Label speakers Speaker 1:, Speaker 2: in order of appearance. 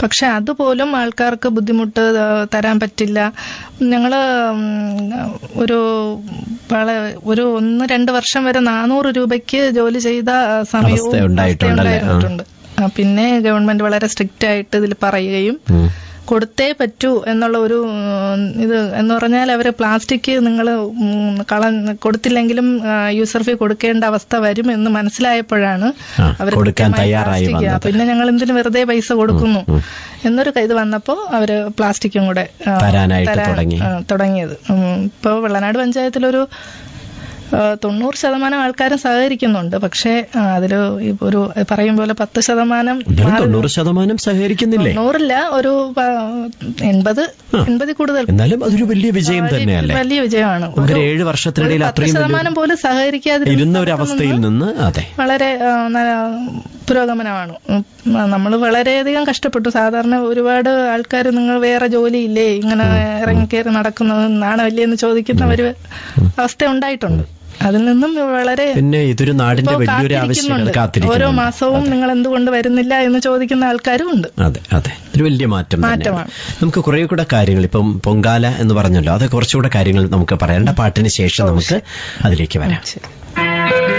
Speaker 1: പക്ഷെ അതുപോലും ആൾക്കാർക്ക് ബുദ്ധിമുട്ട് ആ, തരാൻ പറ്റില്ല ഞങ്ങൾ ഒരു വള- ഒരു ഒന്ന് രണ്ട് വർഷം വരെ നാനൂറ് രൂപയ്ക്ക് ജോലി ചെയ്ത ആ, സമയവും
Speaker 2: അവസ്ഥ ഉണ്ടായിട്ടുണ്ടല്ലേ? ആ.
Speaker 1: ഉണ്ടായിരുന്നിട്ടുണ്ട്. ആ, പിന്നെ ഗവൺമെന്റ് വളരെ സ്ട്രിക്റ്റ് ആയിട്ട് ഇതിൽ പറയുകയും
Speaker 2: ഉം.
Speaker 1: കൊടുത്തേ പറ്റൂ എന്നുള്ള ഒരു ഉം, ഇത് എന്ന് പറഞ്ഞാൽ അവര് പ്ലാസ്റ്റിക് നിങ്ങൾ കള കൊടുത്തില്ലെങ്കിലും യൂസർ ഫീ കൊടുക്കേണ്ട അവസ്ഥ വരും എന്ന് മനസ്സിലായപ്പോഴാണ്
Speaker 2: ആ,
Speaker 1: അവര്
Speaker 2: കൊടുക്കാൻ
Speaker 1: കൃത്യമായി
Speaker 2: തയ്യാറായി
Speaker 1: plastic, ആ,
Speaker 2: വന്നത്.
Speaker 1: പിന്നെ ഞങ്ങൾ എന്തിനു വെറുതെ പൈസ കൊടുക്കുന്നു എന്നൊരു ഇത് വന്നപ്പോ അവര് പ്ലാസ്റ്റിക്കും കൂടെ ആ,
Speaker 2: തരാനായിട്ട്
Speaker 1: തരാൻ,
Speaker 2: തുടങ്ങി.
Speaker 1: ആ, തുടങ്ങിയത് ഉം, ഇപ്പൊ വെള്ളനാട് പഞ്ചായത്തിലൊരു ആ, തൊണ്ണൂറ് ശതമാനം ആൾക്കാരും സഹകരിക്കുന്നുണ്ട് പക്ഷേ ആ, അതില് ഈ ഒരു പറയും പോലെ പത്ത് ശതമാനം
Speaker 2: എന്നാലും തൊണ്ണൂറ് ശതമാനം സഹകരിക്കുന്നില്ലേ
Speaker 1: തൊണ്ണൂറില്ല ഒരു പ- എൺപത് എൺപതിൽ കൂടുതൽ
Speaker 2: എന്നാലും അതൊരു വലിയ വിജയം
Speaker 1: വലിയ-
Speaker 2: തന്നെയല്ലേ
Speaker 1: വലിയ വിജയമാണ്
Speaker 2: നമുക്കൊരു
Speaker 1: ഒരു-
Speaker 2: ഏഴ് വർഷത്തിനിടയിൽ
Speaker 1: ഒരു പത്ത്
Speaker 2: അത്രയും വലിയ
Speaker 1: ശതമാനം പോലും സഹകരിക്കാതെ
Speaker 2: ഇരുന്ന ഒരു അവസ്ഥയിൽ നിന്ന് അതെ
Speaker 1: വളരെ ആ, ന- പുരോഗമനമാണ് നമ്മൾ വളരെയധികം കഷ്ടപ്പെട്ടു സാധാരണ ഒരുപാട് ആൾക്കാർ നിങ്ങൾ വേറെ ജോലിയില്ലേ ഇങ്ങനെ ഇറങ്ങിക്കയറി നടക്കുന്നത് നാണമല്ലേ എന്ന് ചോദിക്കുന്ന ഒരു അവസ്ഥ ഉണ്ടായിട്ടുണ്ട് അതിൽ നിന്നും വളരെ
Speaker 2: പിന്നെ ഇതൊരു നാടിന്റെ
Speaker 1: ഇപ്പോ
Speaker 2: വലിയൊരു ആവശ്യകത
Speaker 1: കാത്തിരിക്കുന്നുണ്ട്. ഓരോ
Speaker 2: കാത്തിരിക്കുന്നു
Speaker 1: മാസവും നിങ്ങൾ എന്തുകൊണ്ട് വരുന്നില്ല എന്ന് ചോദിക്കുന്ന ആൾക്കാരും ഉണ്ട്
Speaker 2: അതെ അതെ ഒരു വലിയ മാറ്റം തന്നെയാണ്.
Speaker 1: മാറ്റമാണ്.
Speaker 2: നമുക്ക് കുറെ കൂടെ കാര്യങ്ങൾ ഇപ്പം പൊങ്കാല എന്ന് പറഞ്ഞല്ലോ അത് കുറച്ചുകൂടെ കാര്യങ്ങൾ നമുക്ക് പറയേണ്ട പാട്ടിന് ശേഷം നമുക്ക് അതിലേക്ക് വരാം
Speaker 1: ശരി